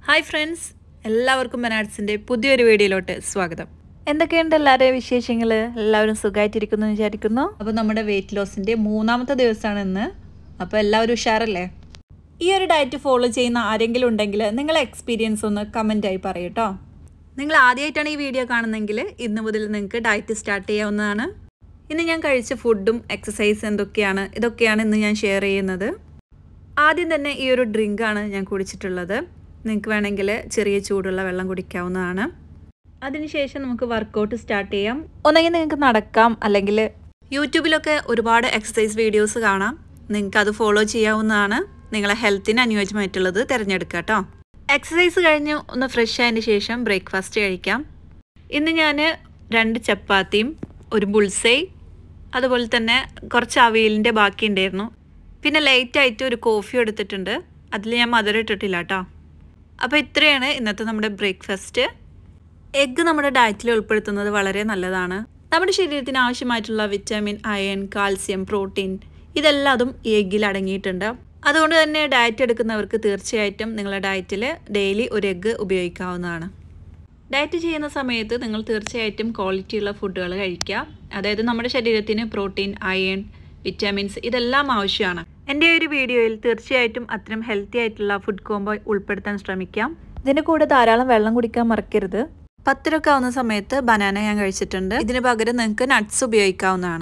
hi friends എല്ലാവർക്കും ബനാഡ്സിൻ്റെ പുതിയൊരു വീഡിയോയിലോട്ട് സ്വാഗതം എന്തൊക്കെയുണ്ട് എല്ലാവരുടെയും വിശേഷങ്ങൾ എല്ലാവരും സുഖമായിട്ടിരിക്കുന്നു എന്ന് വിചാരിക്കുന്നു അപ്പോൾ നമ്മുടെ വെയിറ്റ് ലോസിൻ്റെ മൂന്നാമത്തെ ദിവസമാണ് ഇന്ന് അപ്പോൾ എല്ലാവരും ഉഷാറല്ലേ ഈ ഒരു ഡയറ്റ് ഫോളോ ചെയ്യുന്ന ആരെങ്കിലും ഉണ്ടെങ്കിൽ നിങ്ങളെ എക്സ്പീരിയൻസ് ഒന്ന് കമൻറ്റായി പറയൂട്ടോ നിങ്ങൾ ആദ്യമായിട്ടാണ് ഈ വീഡിയോ കാണുന്നതെങ്കിൽ ഇന്ന് മുതൽ നിങ്ങൾക്ക് ഡയറ്റ് സ്റ്റാർട്ട് ചെയ്യാവുന്നതാണ് ഇന്ന് ഞാൻ കഴിച്ച ഫുഡും എക്സസൈസ് എന്തൊക്കെയാണ് ഇതൊക്കെയാണ് ഇന്ന് ഞാൻ ഷെയർ ചെയ്യുന്നത് ആദ്യം തന്നെ ഈ ഒരു ഡ്രിങ്കാണ് ഞാൻ കുടിച്ചിട്ടുള്ളത് നിങ്ങൾക്ക് വേണമെങ്കിൽ ചെറിയ ചൂടുള്ള വെള്ളം കുടിക്കാവുന്നതാണ് അതിനുശേഷം നമുക്ക് വർക്കൗട്ട് സ്റ്റാർട്ട് ചെയ്യാം ഒന്നെങ്കിൽ നിങ്ങൾക്ക് നടക്കാം അല്ലെങ്കിൽ യൂട്യൂബിലൊക്കെ ഒരുപാട് എക്സസൈസ് വീഡിയോസ് കാണാം നിങ്ങൾക്ക് അത് ഫോളോ ചെയ്യാവുന്നതാണ് നിങ്ങളെ ഹെൽത്തിന് അനുയോജ്യമായിട്ടുള്ളത് തിരഞ്ഞെടുക്കുക കേട്ടോ എക്സസൈസ് കഴിഞ്ഞ് ഒന്ന് ഫ്രഷ് ആയതിന് ശേഷം ബ്രേക്ക്ഫാസ്റ്റ് കഴിക്കാം ഇന്ന് ഞാൻ രണ്ട് ചപ്പാത്തിയും ഒരു ബുൾസൈ അതുപോലെ തന്നെ കുറച്ച് അവിയലിൻ്റെ ബാക്കി ഉണ്ടായിരുന്നു പിന്നെ ലേറ്റായിട്ട് ഒരു കോഫി എടുത്തിട്ടുണ്ട് അതിൽ ഞാൻ മധുരം ഇട്ടിട്ടില്ല കേട്ടോ അപ്പോൾ ഇത്രയാണ് ഇന്നത്തെ നമ്മുടെ ബ്രേക്ക്ഫാസ്റ്റ് എഗ്ഗ് നമ്മുടെ ഡയറ്റിൽ ഉൾപ്പെടുത്തുന്നത് വളരെ നല്ലതാണ് നമ്മുടെ ശരീരത്തിന് ആവശ്യമായിട്ടുള്ള വിറ്റാമിൻ അയൺ കാൽസ്യം പ്രോട്ടീൻ ഇതെല്ലാം അതും ഈ എഗ്ഗിൽ അടങ്ങിയിട്ടുണ്ട് അതുകൊണ്ട് തന്നെ ഡയറ്റ് എടുക്കുന്നവർക്ക് തീർച്ചയായിട്ടും നിങ്ങളുടെ ഡയറ്റിൽ ഡെയിലി ഒരു എഗ്ഗ് ഉപയോഗിക്കാവുന്നതാണ് ഡയറ്റ് ചെയ്യുന്ന സമയത്ത് നിങ്ങൾ തീർച്ചയായിട്ടും ക്വാളിറ്റിയുള്ള ഫുഡുകൾ കഴിക്കുക അതായത് നമ്മുടെ ശരീരത്തിന് പ്രോട്ടീൻ അയൺ വിറ്റാമിൻസ് ഇതെല്ലാം ആവശ്യമാണ് എൻ്റെ ഒരു വീഡിയോയിൽ തീർച്ചയായിട്ടും അത്തരം ഹെൽത്തി ആയിട്ടുള്ള ഫുഡ് കോംബോ ഉൾപ്പെടുത്താൻ ശ്രമിക്കാം ഇതിൻ്റെ കൂടെ ധാരാളം വെള്ളം കുടിക്കാൻ മറക്കരുത് പത്തിരൊക്കെ ആവുന്ന സമയത്ത് ബനാന ഞാൻ കഴിച്ചിട്ടുണ്ട് ഇതിന് പകരം നിങ്ങൾക്ക് നട്ട്സ് ഉപയോഗിക്കാവുന്നതാണ്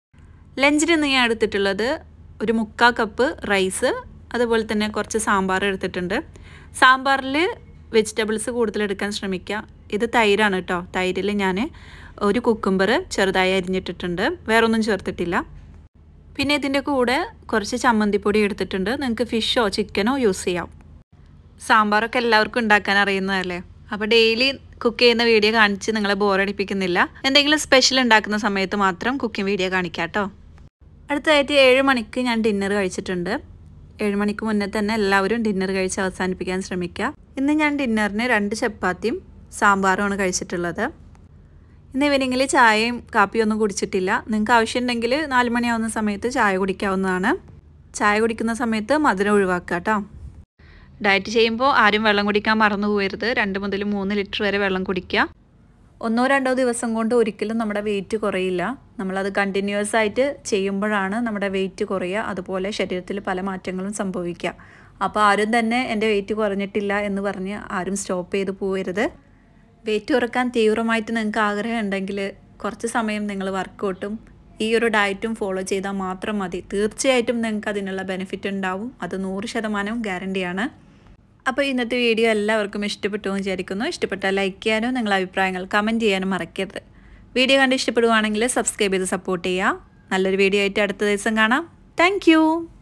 ലഞ്ചിന് ഇന്ന് ഞാൻ എടുത്തിട്ടുള്ളത് ഒരു മുക്കാ കപ്പ് റൈസ് അതുപോലെ തന്നെ കുറച്ച് സാമ്പാർ എടുത്തിട്ടുണ്ട് സാമ്പാറിൽ വെജിറ്റബിൾസ് കൂടുതൽ എടുക്കാൻ ശ്രമിക്കുക ഇത് തൈരാണ് കേട്ടോ തൈരിൽ ഞാൻ ഒരു കുക്കുംബർ ചെറുതായി അരിഞ്ഞിട്ടിട്ടുണ്ട് വേറൊന്നും ചേർത്തിട്ടില്ല പിന്നെ ഇതിൻ്റെ കൂടെ കുറച്ച് ചമ്മന്തിപ്പൊടി എടുത്തിട്ടുണ്ട് നിങ്ങൾക്ക് ഫിഷോ ചിക്കനോ യൂസ് ചെയ്യാം സാമ്പാറൊക്കെ എല്ലാവർക്കും ഉണ്ടാക്കാൻ അറിയുന്നതല്ലേ അപ്പോൾ ഡെയിലി കുക്ക് ചെയ്യുന്ന വീഡിയോ കാണിച്ച് നിങ്ങളെ ബോറടിപ്പിക്കുന്നില്ല എന്തെങ്കിലും സ്പെഷ്യൽ ഉണ്ടാക്കുന്ന സമയത്ത് മാത്രം കുക്കിംഗ് വീഡിയോ കാണിക്കാം കേട്ടോ അടുത്തതായിട്ട് ഏഴ് മണിക്ക് ഞാൻ ഡിന്നർ കഴിച്ചിട്ടുണ്ട് ഏഴ് മണിക്ക് മുന്നേ തന്നെ എല്ലാവരും ഡിന്നർ കഴിച്ച് അവസാനിപ്പിക്കാൻ ശ്രമിക്കുക ഇന്ന് ഞാൻ ഡിന്നറിന് രണ്ട് ചപ്പാത്തിയും സാമ്പാറുമാണ് കഴിച്ചിട്ടുള്ളത് ഇന്ന് ഈവനിങ്ങിൽ ചായയും കാപ്പിയും ഒന്നും കുടിച്ചിട്ടില്ല നിങ്ങൾക്ക് ആവശ്യമുണ്ടെങ്കിൽ നാല് മണിയാവുന്ന സമയത്ത് ചായ കുടിക്കാവുന്നതാണ് ചായ കുടിക്കുന്ന സമയത്ത് മധുരം ഒഴിവാക്കുക കേട്ടോ ഡയറ്റ് ചെയ്യുമ്പോൾ ആരും വെള്ളം കുടിക്കാൻ മറന്നു പോകരുത് രണ്ട് മുതൽ മൂന്ന് ലിറ്റർ വരെ വെള്ളം കുടിക്കുക ഒന്നോ രണ്ടോ ദിവസം കൊണ്ട് ഒരിക്കലും നമ്മുടെ വെയിറ്റ് കുറയില്ല നമ്മളത് കണ്ടിന്യൂസ് ആയിട്ട് ചെയ്യുമ്പോഴാണ് നമ്മുടെ വെയിറ്റ് കുറയുക അതുപോലെ ശരീരത്തിൽ പല മാറ്റങ്ങളും സംഭവിക്കുക അപ്പോൾ ആരും തന്നെ എൻ്റെ വെയിറ്റ് കുറഞ്ഞിട്ടില്ല എന്ന് പറഞ്ഞ് ആരും സ്റ്റോപ്പ് ചെയ്ത് പോകരുത് വെയിറ്റ് കുറക്കാൻ തീവ്രമായിട്ട് നിങ്ങൾക്ക് ആഗ്രഹം ഉണ്ടെങ്കിൽ കുറച്ച് സമയം നിങ്ങൾ വർക്കൗട്ടും ഈ ഒരു ഡയറ്റും ഫോളോ ചെയ്താൽ മാത്രം മതി തീർച്ചയായിട്ടും നിങ്ങൾക്ക് അതിനുള്ള ബെനിഫിറ്റ് ഉണ്ടാവും അത് നൂറ് ശതമാനം ഗ്യാരണ്ടിയാണ് അപ്പോൾ ഇന്നത്തെ വീഡിയോ എല്ലാവർക്കും ഇഷ്ടപ്പെട്ടു എന്ന് വിചാരിക്കുന്നു ഇഷ്ടപ്പെട്ടാൽ ലൈക്ക് ചെയ്യാനും നിങ്ങളുടെ അഭിപ്രായങ്ങൾ കമൻറ്റ് ചെയ്യാനും മറക്കരുത് വീഡിയോ കണ്ട് ഇഷ്ടപ്പെടുവാണെങ്കിൽ സബ്സ്ക്രൈബ് ചെയ്ത് സപ്പോർട്ട് ചെയ്യുക നല്ലൊരു വീഡിയോ ആയിട്ട് അടുത്ത ദിവസം കാണാം താങ്ക്